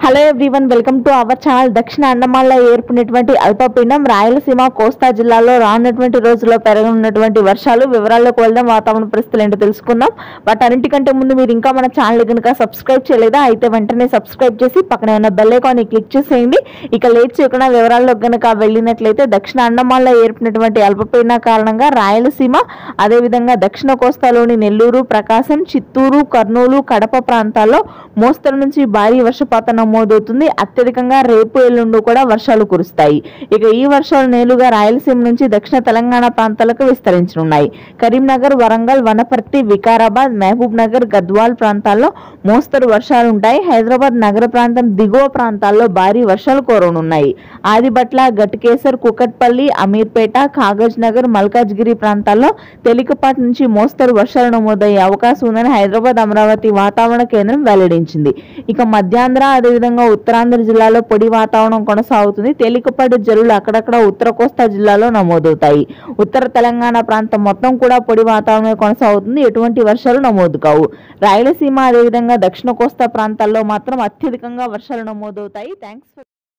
hello everyone welcome to our channel దక్షిణ అండమాన్లో ఏర్పడినటువంటి అల్పపీడనం రాయలసీమ కోస్తా జిల్లాలో రానున్నటువంటి రోజుల్లో పెరగనున్నటువంటి వర్షాలు వివరాల్లోకి వెళ్దాం వాతావరణ పరిస్థితులు ఏంటో తెలుసుకుందాం బట్ అన్నిటికంటే ముందు మీరు ఇంకా మన ఛానల్ కనుక సబ్స్క్రైబ్ చేయలేదా అయితే వెంటనే సబ్స్క్రైబ్ చేసి పక్కన ఉన్న బెల్ ఐకాన్ క్లిక్ చేసేయండి ఇక లేట్ చేయకుండా వివరాల్లో కనుక వెళ్ళినట్లయితే దక్షిణ అండమాన్లో ఏర్పడినటువంటి అల్పపీడన కారణంగా రాయలసీమ అదేవిధంగా దక్షిణ కోస్తాలోని నెల్లూరు ప్రకాశం చిత్తూరు కర్నూలు కడప ప్రాంతాల్లో మోస్తరు నుంచి భారీ వర్షపాతం నమోదవుతుంది అత్యధికంగా రేపు ఎల్లుండి కూడా వర్షాలు కురుస్తాయి ఇక ఈ వర్షాలు నేరుగా రాయలసీమ నుంచి దక్షిణ తెలంగాణ ప్రాంతాలకు విస్తరించనున్నాయి కరీంనగర్ వరంగల్ వనపర్తి వికారాబాద్ మహబూబ్ నగర్ గద్వాల్ ప్రాంతాల్లో మోస్తరు వర్షాలు ఉంటాయి హైదరాబాద్ నగర ప్రాంతం దిగువ ప్రాంతాల్లో భారీ వర్షాలు కురవనున్నాయి ఆదిబట్ల గట్కేసర్ కుకట్పల్లి అమీర్పేట కాగజ్ నగర్ మల్కాజ్గిరి ప్రాంతాల్లో తేలికపాటి నుంచి మోస్తరు వర్షాలు నమోదయ్యే అవకాశం ఉందని హైదరాబాద్ అమరావతి వాతావరణ కేంద్రం వెల్లడించింది ఇక మధ్యాంధ్ర అదేవిధంగా ఉత్తరాంధ్ర జిల్లాలో పొడి వాతావరణం కొనసాగుతుంది తేలికపాటి జల్లులు అక్కడక్కడ ఉత్తర కోస్తా జిల్లాలో నమోదవుతాయి ఉత్తర తెలంగాణ ప్రాంతం మొత్తం కూడా పొడి వాతావరణం కొనసాగుతుంది ఎటువంటి వర్షాలు నమోదు కావు రాయలసీమ అదేవిధంగా దక్షిణ కోస్తా ప్రాంతాల్లో మాత్రం అత్యధికంగా వర్షాలు నమోదవుతాయి థ్యాంక్స్ ఫర్